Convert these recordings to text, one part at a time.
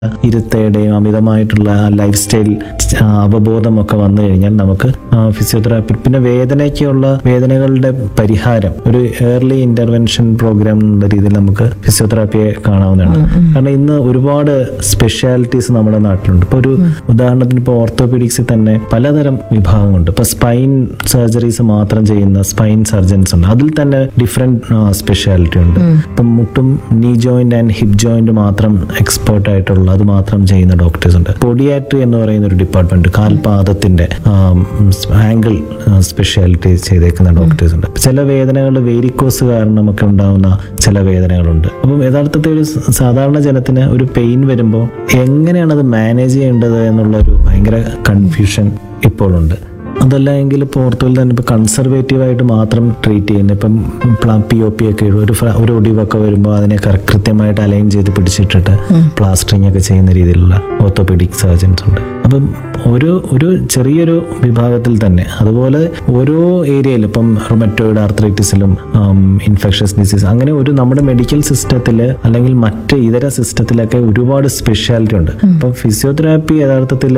ഇരുത്തയുടെയും അമിതമായിട്ടുള്ള life style അവബോധമൊക്കെ വന്നു കഴിഞ്ഞാൽ നമുക്ക് ഫിസിയോതെറാപ്പി പിന്നെ വേദനയ്ക്കുള്ള വേദനകളുടെ പരിഹാരം ഒരു ഏർലി ഇന്റർവെൻഷൻ പ്രോഗ്രാം എന്നുള്ള രീതിയിൽ നമുക്ക് ഫിസിയോതെറാപ്പിയെ കാണാവുന്നതാണ് കാരണം ഇന്ന് ഒരുപാട് സ്പെഷ്യാലിറ്റീസ് നമ്മുടെ നാട്ടിലുണ്ട് ഇപ്പൊ ഒരു ഉദാഹരണത്തിന് ഇപ്പോൾ ഓർത്തോപീഡിക്സിൽ തന്നെ പലതരം വിഭാഗമുണ്ട് ഇപ്പൊ സ്പൈൻ സർജറീസ് മാത്രം ചെയ്യുന്ന സ്പൈൻ സർജൻസ് ഉണ്ട് അതിൽ തന്നെ ഡിഫറെന്റ് സ്പെഷ്യാലിറ്റി ഉണ്ട് ഇപ്പം മുട്ടും knee joint and hip joint മാത്രം എക്സ്പേർട്ട് ആയിട്ടുള്ള അത് മാത്രം ചെയ്യുന്ന ഡോക്ടേഴ്സ് ഉണ്ട് പൊഡിയാട്രി എന്ന് പറയുന്ന ഒരു ഡിപ്പാർട്ട്മെന്റ് കാൽപാദത്തിന്റെ ആംഗിൾ സ്പെഷ്യാലിറ്റി ചെയ്തേക്കുന്ന ഡോക്ടേഴ്സ് ഉണ്ട് ചില വേദനകൾ വേരിക്കോസ് കാരണമൊക്കെ ഉണ്ടാവുന്ന ചില വേദനകളുണ്ട് അപ്പം യഥാർത്ഥത്തിൽ ഒരു സ- സാധാരണ ജനത്തിന് ഒരു പെയിൻ വരുമ്പോൾ എങ്ങനെയാണ് അത് മാനേജ് ചെയ്യേണ്ടത് എന്നുള്ള ഒരു ഭയങ്കര കൺഫ്യൂഷൻ ഇപ്പോഴുണ്ട് അതല്ല എങ്കിൽ ഇപ്പോൾ ഓർത്തോയിൽ തന്നെ ഇപ്പോൾ കൺസർവേറ്റീവ് ആയിട്ട് മാത്രം ട്രീറ്റ് ചെയ്യുന്നത് ഇപ്പം പി ഒ പി ഒക്കെ ഒരു ഫ്ര- ഒരു ഒടിവൊക്കെ വരുമ്പോൾ അതിനെ കറ- കൃത്യമായിട്ട് അലൈൻ ചെയ്ത് പിടിച്ചിട്ടിട്ട് പ്ലാസ്റ്ററിങ് ഒക്കെ ചെയ്യുന്ന രീതിയിലുള്ള ഓർത്തോപെഡിക് സർജൻസ് ഉണ്ട് അപ്പം ഒരു ഒരു ചെറിയൊരു വിഭാഗത്തിൽ തന്നെ അതുപോലെ ഓരോ ഏരിയയിലും ഇപ്പം റൊമറ്റോയിഡ് ആർത്രൈറ്റിസിലും ഇൻഫെക്ഷസ് ഡിസീസ് അങ്ങനെ ഒരു നമ്മുടെ മെഡിക്കൽ സിസ്റ്റത്തിൽ അല്ലെങ്കിൽ മറ്റ് ഇതര സിസ്റ്റത്തിലൊക്കെ ഒരുപാട് സ്പെഷ്യാലിറ്റി ഉണ്ട് ഇപ്പം ഫിസിയോതെറാപ്പി യഥാർത്ഥത്തിൽ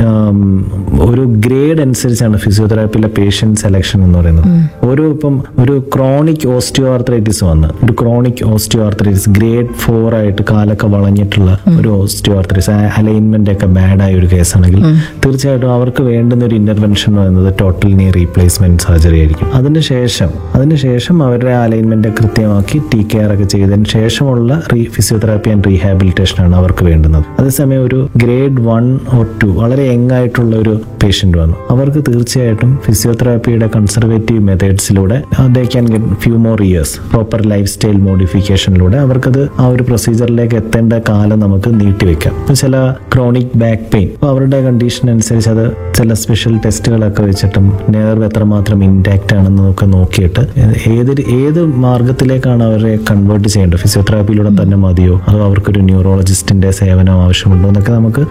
ഒരു ഗ്രേഡ് അനുസരിച്ചാണ് ഫിസിയോതെറാപ്പിയിലെ പേഷ്യന്റ് സെലക്ഷൻ എന്ന് പറയുന്നത് ഓരോ ഇപ്പം ഒരു ക്രോണിക് ഓസ്റ്റിയോ ആർത്രൈറ്റിസ് വന്ന് ഒരു chronic osteoarthritis grade four ആയിട്ട് കാലൊക്കെ വളഞ്ഞിട്ടുള്ള ഒരു ഓസ്റ്റിയോ ആർത്രൈറ്റിസ് അലൈൻമെന്റ് ഒക്കെ ബാഡായ ഒരു കേസാണെങ്കിൽ തീർച്ചയായിട്ടും അവർക്ക് വേണ്ടുന്ന ഒരു ഇന്റർവെൻഷൻ എന്ന് പറയുന്നത് ടോട്ടൽ നീ റീപ്ലേസ്മെന്റ് സർജറി ആയിരിക്കും അതിനുശേഷം അതിനുശേഷം അവരുടെ അലൈൻമെന്റ് കൃത്യമാക്കി ടീ കെയർ ഒക്കെ ചെയ്തതിന് ശേഷമുള്ള റീ ഫിസിയോതെറാപ്പി ആൻഡ് റീഹാബിലിറ്റേഷൻ ആണ് അവർക്ക് വേണ്ടുന്നത് അതേസമയം ഒരു ഗ്രേഡ് വൺ ഓർ ടു വളരെ യങ് ആയിട്ടുള്ള ഒരു പേഷ്യന്റ് വന്നു അവർക്ക് തീർച്ചയായിട്ടും ഫിസിയോതെറാപ്പിയുടെ കൺസർവേറ്റീവ് മെത്തേഡ്സിലൂടെ they can get few more years proper lifestyle മോഡിഫിക്കേഷനിലൂടെ അവർക്കത് ആ ഒരു പ്രൊസീജിയറിലേക്ക് എത്തേണ്ട കാലം നമുക്ക് നീട്ടിവെക്കാം ഇപ്പൊ ചില ക്രോണിക് ബാക്ക് പെയിൻ അപ്പോൾ അവരുടെ കണ്ടീഷൻ അനുസരിച്ച് അത് ചില സ്പെഷ്യൽ ടെസ്റ്റുകളൊക്കെ വെച്ചിട്ടും നെർവ് എത്രമാത്രം ഇൻടാക്റ്റ് ആണെന്നൊക്കെ നോക്കിയിട്ട് ഏത് ഏത് മാർഗത്തിലേക്കാണ് അവരെ കൺവേർട്ട് ചെയ്യേണ്ടത് ഫിസിയോതെറാപ്പിയിലൂടെ തന്നെ മതിയോ അതോ അവർക്കൊരു ന്യൂറോളജിസ്റ്റിന്റെ സേവനം ആവശ്യമുണ്ടോ എന്നൊക്കെ നമുക്ക്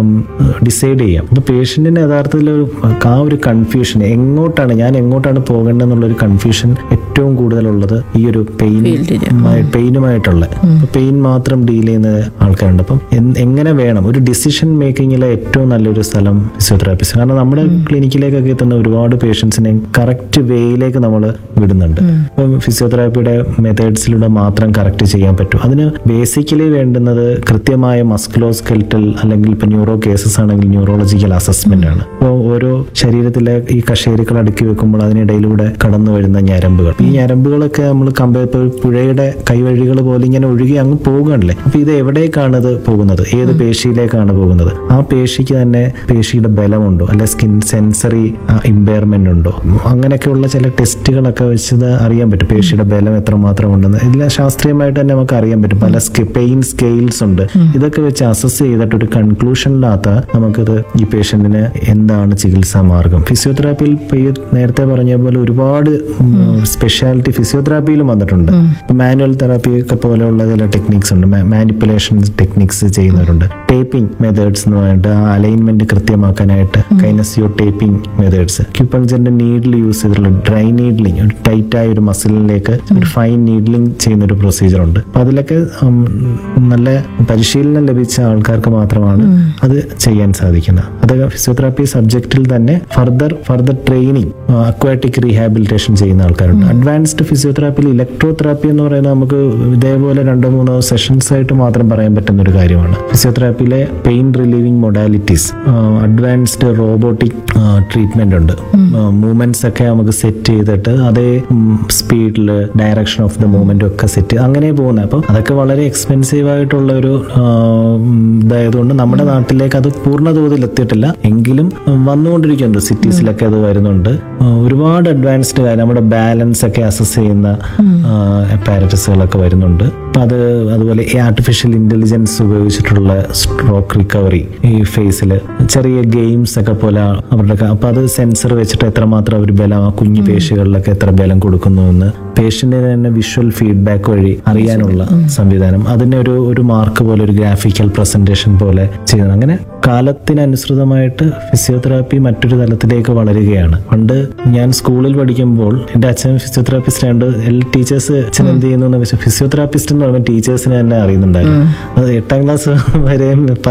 ഡിസൈഡ് ചെയ്യാം അപ്പൊ പേഷ്യന്റിന് യഥാർത്ഥത്തിൽ ഒരു ആ ഒരു കൺഫ്യൂഷൻ എങ്ങോട്ടാണ് ഞാൻ എങ്ങോട്ടാണ് പോകേണ്ടതെന്നുള്ള ഒരു കൺഫ്യൂഷൻ ഏറ്റവും കൂടുതലുള്ളത് ഈ ഒരു പെയിൻ പെയിനുമായിട്ടുള്ള പെയിൻ മാത്രം ഡീൽ ചെയ്യുന്ന ആൾക്കാരുണ്ട് അപ്പം എൻ- എങ്ങനെ വേണം ഒരു ഡിസിഷൻ മേക്കിങ്ങിലെ ഏറ്റവും നല്ലൊരു സ്ഥലം ഫിസിയോതെറാപ്പിസ്റ്റ് കാരണം നമ്മുടെ ക്ലിനിക്കിലേക്കൊക്കെ എത്തുന്ന ഒരുപാട് പേഷ്യൻസിനെ കറക്റ്റ് വേയിലേക്ക് നമ്മൾ വിടുന്നുണ്ട് അപ്പം ഫിസിയോതെറാപ്പിയുടെ മെത്തേഡ്സിലൂടെ മാത്രം കറക്റ്റ് ചെയ്യാൻ പറ്റും അതിന് ബേസിക്കലി വേണ്ടുന്നത് കൃത്യമായ മസ്കുലോ സ്കെൽറ്റൽ അല്ലെങ്കിൽ ഇപ്പൊ ന്യൂറോ കേസസ് ആണെങ്കിൽ ന്യൂറോളജിക്കൽ അസസ്മെന്റ് ആണ് അപ്പോൾ ഓരോ ശരീരത്തിലെ ഈ കശേരുക്കൾ അടുക്കി വെക്കുമ്പോൾ അതിനിടയിലൂടെ കടന്നു വരുന്ന ഞരമ്പുകൾ ഈ ഞരമ്പുകളൊക്കെ നമ്മൾ കമ്പയർ ഇപ്പോൾ പുഴയുടെ കൈവഴികൾ പോലെ ഇങ്ങനെ ഒഴുകി അങ്ങ് പോകുകയാണല്ലേ അപ്പൊ ഇത് എവിടേക്കാണ് ഇത് പോകുന്നത് ഏത് പേശിയിലേക്കാണ് പോകുന്നത് ആ പേശിക്ക് തന്നെ പേശിയുടെ ബലമുണ്ടോ അല്ലെ സ്കിൻ സെൻസറി ഇമ്പയർമെന്റ് ഉണ്ടോ അങ്ങനെയൊക്കെയുള്ള ചില ടെസ്റ്റുകളൊക്കെ വെച്ച് ഇത് അറിയാൻ പറ്റും പേശിയുടെ ബലം എത്രമാത്രം ഉണ്ടെന്ന് ഇതിലെ ശാസ്ത്രീയമായിട്ട് തന്നെ നമുക്ക് അറിയാൻ പറ്റും പല പെയിൻ സ്കെയിൽസ് ഉണ്ട് ഇതൊക്കെ വെച്ച് അസസ് ചെയ്തിട്ട് ഒരു കൺക്ലൂഷനിനകത്ത് നമുക്കിത് ഈ പേഷ്യന്റിന് എന്താണ് ചികിത്സാ മാർഗം ഫിസിയോതെറാപ്പിയിൽ ഇപ്പൊ ഈ നേരത്തെ പറഞ്ഞ പോലെ ഒരുപാട് സ്പെഷ്യാലിറ്റി ഫിസിയോതെറാപ്പിയിലും വന്നിട്ടുണ്ട് മാനുവൽ തെറാപ്പി ഒക്കെ പോലെയുള്ള ചില ടെക്നിക്സ് ഉണ്ട് മാനിപ്പുലേഷൻ ടെക്നിക്സ് ചെയ്യുന്നവരുണ്ട് ടേപ്പിംഗ് മെത്തേഡ്സ് എന്ന് പറഞ്ഞിട്ട് ആ അലൈൻമെന്റ് കൃത്യമാക്കാനായിട്ട് കൈനസിയോ ടേപ്പിംഗ് മെത്തേഡ്സ് ക്യൂപ്പങ്ചറിന്റെ നീഡിൽ യൂസ് ചെയ്തിട്ടുള്ള ഡ്രൈ നീഡ്ലിംഗ് ഒരു ടൈറ്റ് ആയ ഒരു മസിലിലേക്ക് ഒരു ഫൈൻ നീഡ്ലിംഗ് ചെയ്യുന്ന ഒരു പ്രൊസീജിയർ ഉണ്ട് അപ്പൊ അതിലൊക്കെ ഉം, നല്ല പരിശീലനം ലഭിച്ച ആൾക്കാർക്ക് മാത്രമാണ് അത് ചെയ്യാൻ സാധിക്കുന്നത് അത് ഫിസിയോതെറാപ്പി സബ്ജക്റ്റിൽ തന്നെ further further training aquatic rehabilitation ചെയ്യുന്ന ആൾക്കാരുണ്ട് അഡ്വാൻസ്ഡ് ഫിസിയോതെറാപ്പിയിൽ ഇലക്ട്രോ തെറാപ്പി എന്ന് പറയുന്നത് നമുക്ക് ഇതേപോലെ രണ്ടോ മൂന്നോ സെഷൻസ് ആയിട്ട് മാത്രം പറയാൻ പറ്റുന്ന ഒരു കാര്യമാണ് ഫിസിയോതെറാപ്പിയിലെ pain relieving modalities advanced robotic treatment ഉണ്ട് മൂവ്മെന്റ്സ് ഒക്കെ നമുക്ക് സെറ്റ് ചെയ്തിട്ട് അതേ സ്പീഡിൽ ഡയറക്ഷൻ ഓഫ് ദ മൂവ്മെന്റ് ഒക്കെ സെറ്റ് അങ്ങനെ പോകുന്നത് അപ്പം അതൊക്കെ വളരെ എക്സ്പെൻസീവ് ആയിട്ടുള്ള ഒരു ആ, ഉം, ഇതായതുകൊണ്ട് നമ്മുടെ നാട്ടിലേക്ക് അത് പൂർണ്ണ തോതിൽ എത്തിയിട്ടില്ല എങ്കിലും ഉം, വന്നുകൊണ്ടിരിക്കുന്നുണ്ട് സിറ്റീസിലൊക്കെ അത് വരുന്നുണ്ട് ആ, ഒരുപാട് അഡ്വാൻസ്ഡ് കാര്യം നമ്മുടെ ബാലൻസ് ഒക്കെ അസസ് ചെയ്യുന്ന അപ്പാരറ്റസുകളൊക്കെ വരുന്നുണ്ട് അപ്പൊ അത് അതുപോലെ ഈ ആർട്ടിഫിഷ്യൽ ഇന്റലിജൻസ് ഉപയോഗിച്ചിട്ടുള്ള സ്ട്രോക്ക് റിക്കവറി ഈ ഫേസിൽ ചെറിയ ഗെയിംസ് ഒക്കെ പോലെ അവരുടെ ക- അപ്പൊ അത് സെൻസർ വെച്ചിട്ട് എത്രമാത്രം അവർ ബലം ആ കുഞ്ഞു പേശികളിലൊക്കെ എത്ര ബലം കൊടുക്കുന്നു എന്ന് പേഷ്യന്റിന് തന്നെ വിഷ്വൽ ഫീഡ്ബാക്ക് വഴി അറിയാനുള്ള സംവിധാനം അതിനെ ഒരു ഒരു മാർക്ക് പോലെ ഒരു ഗ്രാഫിക്കൽ പ്രസന്റേഷൻ പോലെ ചെയ്യുന്നത് അങ്ങനെ കാലത്തിനനുസൃതമായിട്ട് ഫിസിയോതെറാപ്പി മറ്റൊരു തലത്തിലേക്ക് വളരുകയാണ് പണ്ട് ഞാൻ സ്കൂളിൽ പഠിക്കുമ്പോൾ എൻ്റെ അച്ഛൻ ഫിസിയോതെറാപ്പിസ്റ്റ് ആയതുകൊണ്ട് എല്ലാ ടീച്ചേഴ്സ് അച്ഛൻ എന്ത് ചെയ്യുന്നു എന്ന് വെച്ചാൽ ഫിസിയോതെറാപ്പിസ്റ്റ് എന്ന് പറയുമ്പോൾ ടീച്ചേഴ്സിനെ തന്നെ അറിയുന്നുണ്ടായിരുന്നു അത് എട്ടാം ക്ലാസ് വരെയും